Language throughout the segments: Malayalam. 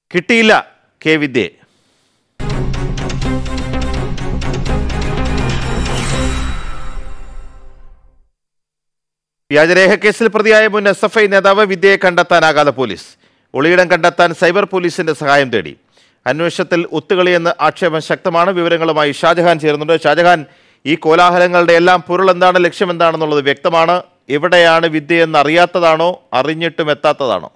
കിട്ടിയില്ല കെ വിദ്യയെ വ്യാജരേഖ കേസിൽ പ്രതിയായ മുൻ എസ് എഫ് ഐ നേതാവ് വിദ്യയെ കണ്ടെത്താനാകാതെ പോലീസ് ഒളിയിടം കണ്ടെത്താൻ സൈബർ പോലീസിന്റെ സഹായം തേടി അന്വേഷണത്തിൽ ഒത്തുകളിയെന്ന് ആക്ഷേപം ശക്തമാണ് വിവരങ്ങളുമായി ഷാജഹാൻ ചേരുന്നുണ്ട് ഷാജഹാൻ ഈ കോലാഹലങ്ങളുടെ എല്ലാം പൊരുൾ എന്താണ് ലക്ഷ്യം എന്താണെന്നുള്ളത് വ്യക്തമാണ് എവിടെയാണ് വിദ്യയെന്ന് അറിയാത്തതാണോ അറിഞ്ഞിട്ടും എത്താത്തതാണോ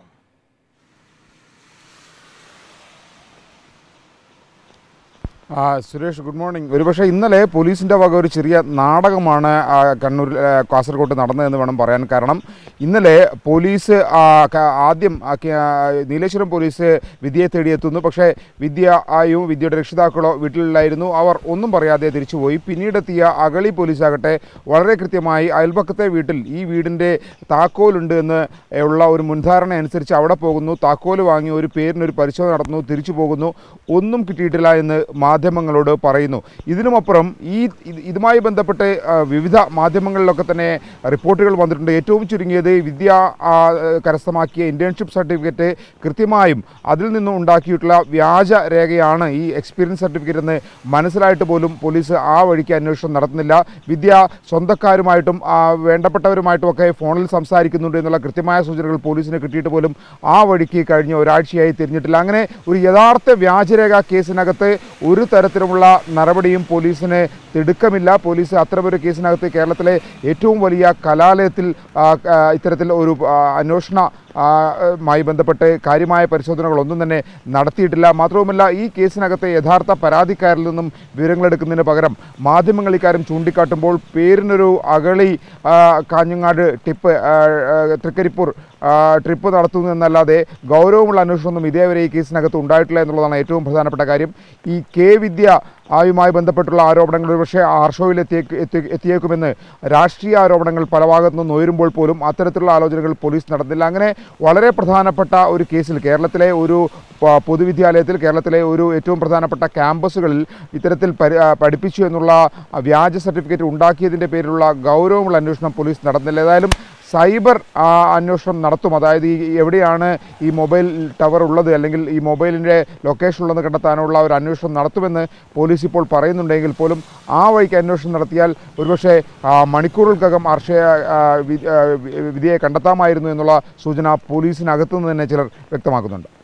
ആ, സുരേഷ് ഗുഡ് മോർണിംഗ് ഒരുപക്ഷെ ഇന്നലെ പോലീസിൻ്റെ വക ഒരു ചെറിയ നാടകമാണ് ആ, കണ്ണൂരിൽ ആ, കാസർഗോഡ് നടന്നതെന്ന് വേണം പറയാൻ കാരണം ഇന്നലെ പോലീസ് ആ, ക- ആദ്യം ആ, കെ- ആ, നീലേശ്വരം പോലീസ് വിദ്യയെ തേടിയെത്തുന്നു പക്ഷേ വിദ്യ ആയും വിദ്യയുടെ രക്ഷിതാക്കളോ വീട്ടിലില്ലായിരുന്നു അവർ ഒന്നും പറയാതെ തിരിച്ചുപോയി പിന്നീടെത്തിയ അഗളി പോലീസാകട്ടെ വളരെ കൃത്യമായി അയൽപക്കത്തെ വീട്ടിൽ ഈ വീടിൻ്റെ താക്കോലുണ്ട് എന്ന് ഉള്ള ഒരു മുൻധാരണ അനുസരിച്ച് അവിടെ പോകുന്നു താക്കോല് വാങ്ങി ഒരു പേരിനൊരു പരിശോധന നടത്തുന്നു തിരിച്ചു പോകുന്നു ഒന്നും കിട്ടിയിട്ടില്ല എന്ന് മാധ്യമങ്ങളോട് പറയുന്നു ഇതിനുമപ്പുറം ഈ ഇത് ഇതുമായി ബന്ധപ്പെട്ട് ആ, വിവിധ മാധ്യമങ്ങളിലൊക്കെ തന്നെ റിപ്പോർട്ടുകൾ വന്നിട്ടുണ്ട് ഏറ്റവും ചുരുങ്ങിയത് വിദ്യ ആ, കരസ്ഥമാക്കിയ ഇൻറ്റേൺഷിപ്പ് സർട്ടിഫിക്കറ്റ് കൃത്യമായും അതിൽ നിന്നും ഉണ്ടാക്കിയിട്ടുള്ള വ്യാജ രേഖയാണ് ഈ എക്സ്പീരിയൻസ് സർട്ടിഫിക്കറ്റ് എന്ന് മനസ്സിലായിട്ട് പോലും പോലീസ് ആ വഴിക്ക് അന്വേഷണം നടത്തുന്നില്ല വിദ്യ സ്വന്തക്കാരുമായിട്ടും ആ, വേണ്ടപ്പെട്ടവരുമായിട്ടും ഒക്കെ ഫോണിൽ സംസാരിക്കുന്നുണ്ട് എന്നുള്ള കൃത്യമായ സൂചനകൾ പോലീസിന് കിട്ടിയിട്ട് പോലും ആ വഴിക്ക് കഴിഞ്ഞ ഒരാഴ്ചയായി തിരിഞ്ഞിട്ടില്ല അങ്ങനെ ഒരു യഥാർത്ഥ വ്യാജരേഖ കേസിനകത്ത് ഒരു തരത്തിലുമുള്ള നടപടിയും പോലീസിന് തിടുക്കമില്ല പോലീസ് അത്തരമൊരു കേസിനകത്ത് കേരളത്തിലെ ഏറ്റവും വലിയ കലാലയത്തിൽ ആ, ആ, ഇത്തരത്തിൽ ഒരു ആ, അന്വേഷണ ആ, മായി ബന്ധപ്പെട്ട് കാര്യമായ പരിശോധനകളൊന്നും തന്നെ നടത്തിയിട്ടില്ല മാത്രവുമല്ല ഈ കേസിനകത്തെ യഥാർത്ഥ പരാതിക്കാരിൽ നിന്നും വിവരങ്ങളെടുക്കുന്നതിന് പകരം മാധ്യമങ്ങൾ ഇക്കാര്യം ചൂണ്ടിക്കാട്ടുമ്പോൾ പേരിനൊരു അഗളി ആ, കാഞ്ഞങ്ങാട് ടിപ്പ് ആ, ആ, തൃക്കരിപ്പൂർ ആ, ട്രിപ്പ് നടത്തുന്നു എന്നല്ലാതെ ഗൗരവമുള്ള അന്വേഷണമൊന്നും ഇതേവരെ ഈ കേസിനകത്ത് ഉണ്ടായിട്ടില്ല എന്നുള്ളതാണ് ഏറ്റവും പ്രധാനപ്പെട്ട കാര്യം ഈ കെ വിദ്യ ആയുമായി ബന്ധപ്പെട്ടുള്ള ആരോപണങ്ങൾ ഒരുപക്ഷെ ആർഷോയിൽ എത്തിയേക്ക് എത്തി എത്തിയേക്കുമെന്ന് രാഷ്ട്രീയ ആരോപണങ്ങൾ പല ഭാഗത്തു നിന്ന് ഉയരുമ്പോൾ പോലും അത്തരത്തിലുള്ള ആലോചനകൾ പോലീസ് നടന്നില്ല അങ്ങനെ വളരെ പ്രധാനപ്പെട്ട ഒരു കേസിൽ കേരളത്തിലെ ഒരു പ- പൊതുവിദ്യാലയത്തിൽ കേരളത്തിലെ ഒരു ഏറ്റവും പ്രധാനപ്പെട്ട ക്യാമ്പസുകളിൽ ഇത്തരത്തിൽ പരി ആ, പഠിപ്പിച്ചു എന്നുള്ള ആ, വ്യാജ സർട്ടിഫിക്കറ്റ് ഉണ്ടാക്കിയതിൻ്റെ പേരിലുള്ള ഗൗരവമുള്ള അന്വേഷണം പോലീസ് നടന്നില്ല ഏതായാലും സൈബർ ആ, അന്വേഷണം നടത്തും അതായത് ഈ എവിടെയാണ് ഈ മൊബൈൽ ടവർ ഉള്ളത് അല്ലെങ്കിൽ ഈ മൊബൈലിൻ്റെ ലൊക്കേഷൻ ഉള്ളതെന്ന് കണ്ടെത്താനുള്ള ഒരു അന്വേഷണം നടത്തുമെന്ന് പോലീസ് ഇപ്പോൾ പറയുന്നുണ്ടെങ്കിൽ പോലും ആ വഴിക്ക് അന്വേഷണം നടത്തിയാൽ ഒരുപക്ഷെ ആ, മണിക്കൂറുകൾക്കകം അർഷയ ആ, വി- ആ, വി- വിധിയെ കണ്ടെത്താമായിരുന്നു എന്നുള്ള സൂചന പോലീസിനകത്തുനിന്ന് തന്നെ ചിലർ വ്യക്തമാക്കുന്നുണ്ട്